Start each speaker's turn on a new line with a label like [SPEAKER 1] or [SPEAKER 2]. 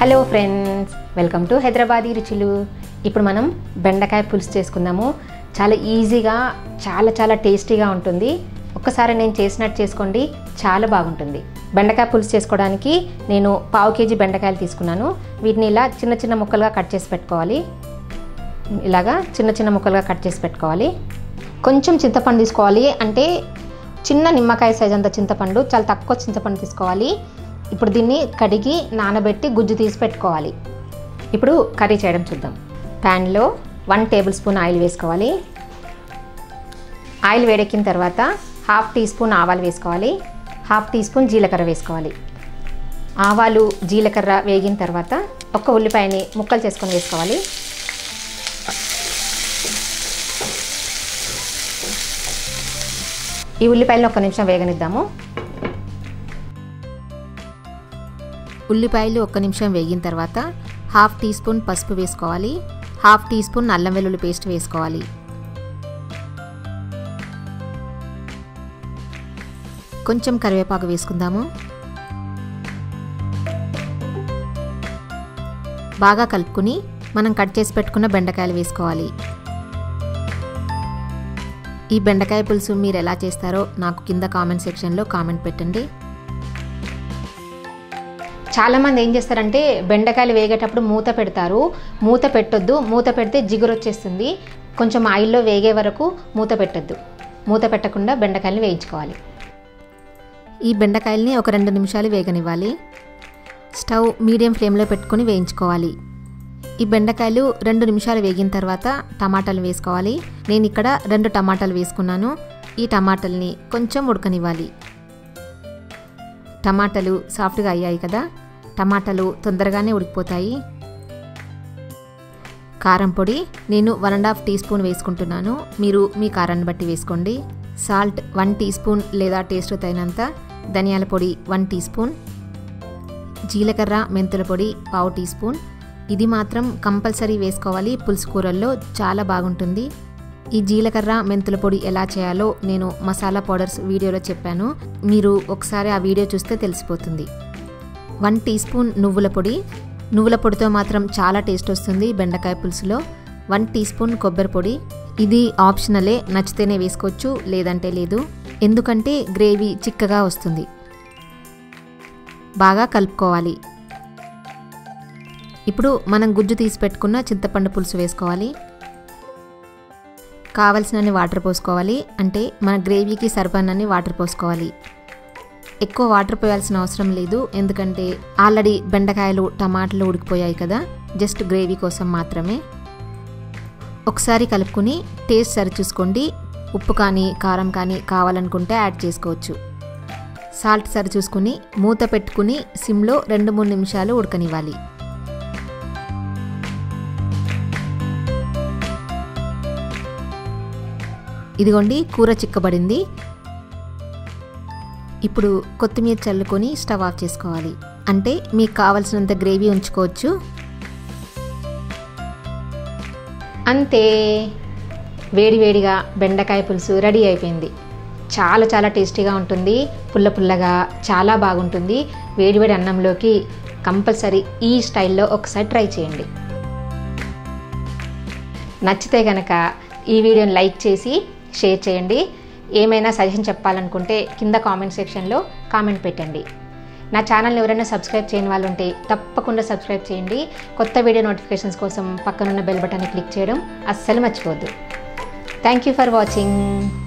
[SPEAKER 1] hello friends welcome to Hyderabadi రుచులు ఇప్పుడు మనం బెండకాయ పులుసు చేసుకుందాము చాలా ఈజీగా చాలా చాలా టేస్టీగా ఉంటుంది ఒక్కసారి నేను చేసినట్టు చేసుకోండి చాలా బాగుంటుంది బెండకాయ పులుసు చేసుకోవడానికి నేను పావు కేజీ బెండకాయలు తీసుకున్నాను వీటిని ఇలా చిన్న చిన్న ముక్కలుగా కట్ చేసి పెట్టుకోవాలి ఇలాగా చిన్న చిన్న ముక్కలుగా కట్ చేసి పెట్టుకోవాలి కొంచెం చింతపండు తీసుకోవాలి అంటే చిన్న నిమ్మకాయ సైజ్ అంత చింతపండు చాలా తక్కువ చింతపండు తీసుకోవాలి ఇప్పుడు దీన్ని కడిగి నానబెట్టి గుజ్జు తీసి పెట్టుకోవాలి ఇప్పుడు కర్రీ చేయడం చూద్దాం ప్యాన్లో వన్ టేబుల్ స్పూన్ ఆయిల్ వేసుకోవాలి ఆయిల్ వేడెక్కిన తర్వాత హాఫ్ టీ స్పూన్ ఆవాలు వేసుకోవాలి హాఫ్ టీ స్పూన్ జీలకర్ర వేసుకోవాలి ఆవాలు జీలకర్ర వేగిన తర్వాత ఒక్క ఉల్లిపాయని ముక్కలు చేసుకొని వేసుకోవాలి ఈ ఉల్లిపాయలను ఒక నిమిషం వేగనిద్దాము
[SPEAKER 2] ఉల్లిపాయలు ఒక్క నిమిషం వేగిన తర్వాత హాఫ్ టీ స్పూన్ పసుపు వేసుకోవాలి హాఫ్ టీ స్పూన్ అల్లం వెల్లుల్లి పేస్ట్ వేసుకోవాలి కొంచెం కరివేపాకు వేసుకుందాము బాగా కలుపుకుని మనం కట్ చేసి పెట్టుకున్న బెండకాయలు వేసుకోవాలి ఈ బెండకాయ పులుసు మీరు ఎలా చేస్తారో నాకు కింద కామెంట్ సెక్షన్లో కామెంట్ పెట్టండి
[SPEAKER 1] చాలామంది ఏం చేస్తారంటే బెండకాయలు వేగేటప్పుడు మూత పెడతారు మూత పెట్టొద్దు మూత పెడితే జిగురు వచ్చేస్తుంది కొంచెం ఆయిల్లో వేగే వరకు మూత పెట్టొద్దు మూత పెట్టకుండా బెండకాయలు వేయించుకోవాలి
[SPEAKER 2] ఈ బెండకాయల్ని ఒక రెండు నిమిషాలు వేగనివ్వాలి స్టవ్ మీడియం ఫ్లేమ్లో పెట్టుకొని వేయించుకోవాలి ఈ బెండకాయలు రెండు నిమిషాలు వేగిన తర్వాత టమాటాలు వేసుకోవాలి నేను ఇక్కడ రెండు టమాటాలు వేసుకున్నాను ఈ టమాటాలని కొంచెం ఉడకనివ్వాలి టమాటాలు సాఫ్ట్గా అయ్యాయి కదా టమాటాలు తొందరగానే ఉడికిపోతాయి కారం పొడి నేను one and half teaspoon వేసుకుంటున్నాను మీరు మీ కారాన్ని బట్టి వేసుకోండి సాల్ట్ వన్ టీ స్పూన్ లేదా టేస్ట్ తగినంత ధనియాల పొడి వన్ టీ స్పూన్ జీలకర్ర మెంతుల పొడి పావు టీ స్పూన్ ఇది మాత్రం కంపల్సరీ వేసుకోవాలి పులుసు కూరల్లో చాలా బాగుంటుంది ఈ జీలకర్ర మెంతుల పొడి ఎలా చేయాలో నేను మసాలా పౌడర్స్ వీడియోలో చెప్పాను మీరు ఒకసారి ఆ వీడియో చూస్తే తెలిసిపోతుంది వన్ టీ స్పూన్ నువ్వుల పొడి నువ్వుల పొడితో మాత్రం చాలా టేస్ట్ వస్తుంది బెండకాయ పులుసులో వన్ టీ స్పూన్ కొబ్బరి పొడి ఇది ఆప్షనలే నచ్చితేనే వేసుకోవచ్చు లేదంటే లేదు ఎందుకంటే గ్రేవీ చిక్కగా వస్తుంది బాగా కలుపుకోవాలి ఇప్పుడు మనం గుజ్జు తీసి పెట్టుకున్న చింతపండు పులుసు వేసుకోవాలి కావలసినన్ని వాటర్ పోసుకోవాలి అంటే మన గ్రేవీకి సరిపడినన్ని వాటర్ పోసుకోవాలి ఎక్కువ వాటర్ పోయాల్సిన అవసరం లేదు ఎందుకంటే ఆల్రెడీ బెండకాయలు టమాటాలు ఉడికిపోయాయి కదా జస్ట్ గ్రేవీ కోసం మాత్రమే ఒకసారి కలుపుకుని టేస్ట్ సరిచూసుకోండి ఉప్పు కానీ కారం కానీ కావాలనుకుంటే యాడ్ చేసుకోవచ్చు సాల్ట్ సరి చూసుకుని మూత పెట్టుకుని సిమ్లో రెండు మూడు నిమిషాలు ఉడకనివ్వాలి ఇదిగోండి కూర చిక్కబడింది ఇప్పుడు కొత్తిమీర చల్లుకొని స్టవ్ ఆఫ్ చేసుకోవాలి అంటే మీకు కావలసినంత గ్రేవీ ఉంచుకోవచ్చు
[SPEAKER 1] అంతే వేడివేడిగా బెండకాయ పులుసు రెడీ అయిపోయింది చాలా చాలా టేస్టీగా ఉంటుంది పుల్ల పుల్లగా చాలా బాగుంటుంది వేడివేడి అన్నంలోకి కంపల్సరీ ఈ స్టైల్లో ఒకసారి ట్రై చేయండి నచ్చితే కనుక ఈ వీడియోని లైక్ చేసి షేర్ చేయండి ఏమైనా సజెషన్ చెప్పాలనుకుంటే కింద కామెంట్ సెక్షన్లో కామెంట్ పెట్టండి నా ఛానల్ని ఎవరైనా సబ్స్క్రైబ్ చేయని వాళ్ళు ఉంటే తప్పకుండా సబ్స్క్రైబ్ చేయండి కొత్త వీడియో నోటిఫికేషన్స్ కోసం పక్కనున్న బెల్ బటన్ని క్లిక్ చేయడం అస్సలు మర్చిపోవద్దు థ్యాంక్ యూ ఫర్ వాచింగ్